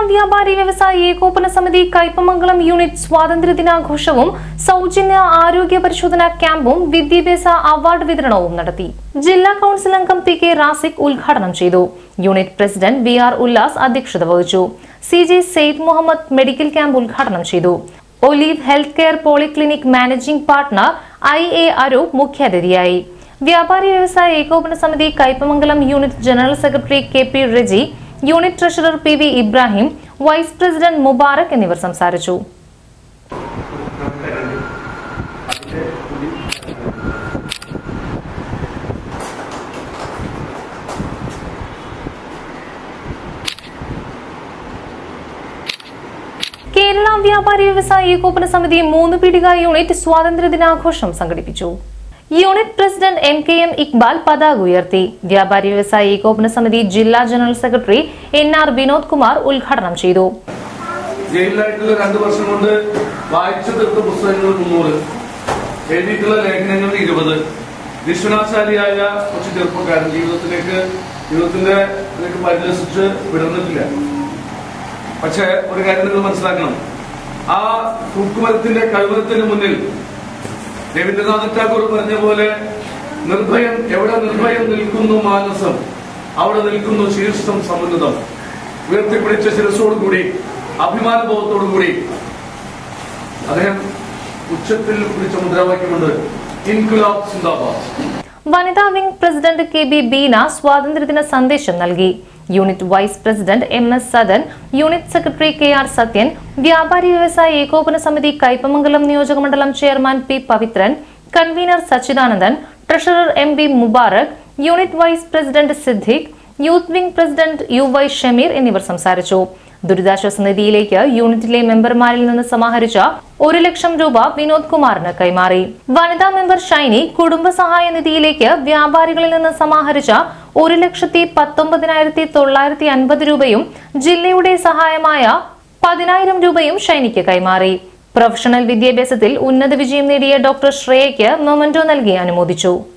വ്യാപാരി വ്യവസായി ഏകോപന സമിതി കയ്പമംഗലം യൂണിറ്റ് സ്വാതന്ത്ര്യദിനാഘോഷവും സൗജന്യ ആരോഗ്യ പരിശോധന ക്യാമ്പും വിദ്യാഭ്യാസ അവാർഡ് വിതരണവും നടത്തി ജില്ലാ കൌൺസിൽ അംഗം പി കെ റാസിക് ഉദ്ഘാടനം ചെയ്തു unit president V R Ullas അധ്യക്ഷത വഹിച്ചു C J Syed Muhammad medical camp ഉദ്ഘാടനം ചെയ്തു olive health care polyclinic managing partner I A Aroop മുഖ്യാതിഥിയായി Vyapari Vyavasaya Ekopana Samithi Kaipamangalam unit general secretary K P Reji unit treasurer P V Ibrahim vice president Mubarak എന്നിവർ സംസാരിച്ചു കേരള വ്യാപാരി വ്യവസായ ഏകോപന സമിതി മൂന്ന് പീടിക യൂണിറ്റ് സ്വാതന്ത്ര്യദിനാഘോഷം സംഘടിപ്പിച്ചു unit president M K M Iqbal പതാക ഉയർത്തി വ്യാപാരി വ്യവസായ ഏകോപന സമിതി ജില്ലാ general secretary N R Vinod Kumar ഉദ്ഘാടനം ചെയ്തു ജയിലിലായിട്ടുള്ള രണ്ടു വർഷം കൊണ്ട് വായിച്ചു തീർത്ത പുസ്തകങ്ങൾ മുന്നൂറ് എഴുതിയിട്ടുള്ള ലേഖനങ്ങൾ ഇരുപത് വിശ്വനാശാലിയായ കുറച്ച് ചെറുപ്പക്കാരൻ ജീവിതത്തിലേക്ക് ജീവിതത്തിന്റെ ഇതിലേക്ക് പരിരസിച്ച് വിടർന്നിട്ടില്ല പക്ഷെ ഒരു കാര്യം നിങ്ങൾ മനസ്സിലാക്കണം ആ തൂക്കുമരത്തിന്റെ കഴിവരത്തിന് മുന്നിൽ രവീന്ദ്രനാഥ് ടാഗോർ പറഞ്ഞ പോലെ നിർഭയം എവിടെ നിർഭയം നിൽക്കുന്നു മാനസം അവിടെ നിൽക്കുന്നു ശീർഷം സമുന്നതം ഉയർത്തിപ്പിടിച്ച ശിരസോടുകൂടി അഭിമാനബോധത്തോടുകൂടി അദ്ദേഹം ഉച്ചത്തിൽ പിടിച്ച മുദ്രാവാക്യമുണ്ട് ഇൻകുലാബ് സിന്ദാബാദ് വനിതാ wing president K B Beena സ്വാതന്ത്ര്യദിന സന്ദേശം നൽകി unit vice president M S Sadan unit secretary K R Sathyan Vyapari Vyavasaya Ekopana Samithi Kaipamangalam നിയോജകമണ്ഡലം chairman P Pavithran convener Sachidanandan treasurer M B Mubarak unit vice president Siddique youth wing president U Y Shameer എന്നിവർ സംസാരിച്ചു ദുരിതാശ്വാസ നിധിയിലേക്ക് യൂണിറ്റിലെ മെമ്പർമാരിൽ നിന്ന് സമാഹരിച്ച ഒരു ലക്ഷം രൂപ വിനോദ് കുമാറിന് കൈമാറി വനിതാ മെമ്പർ ഷൈനി കുടുംബസഹായ നിധിയിലേക്ക് വ്യാപാരികളിൽ നിന്ന് സമാഹരിച്ച ഒരു ലക്ഷത്തി പത്തൊമ്പതിനായിരത്തി തൊള്ളായിരത്തി അൻപത് രൂപയും ജില്ലയുടെ സഹായമായ പതിനായിരം രൂപയും ഷൈനിക്ക് കൈമാറി പ്രൊഫഷണൽ വിദ്യാഭ്യാസത്തിൽ ഉന്നത വിജയം നേടിയ ഡോക്ടർ ശ്രേയയ്ക്ക് മൊമന്റോ നൽകി അനുമോദിച്ചു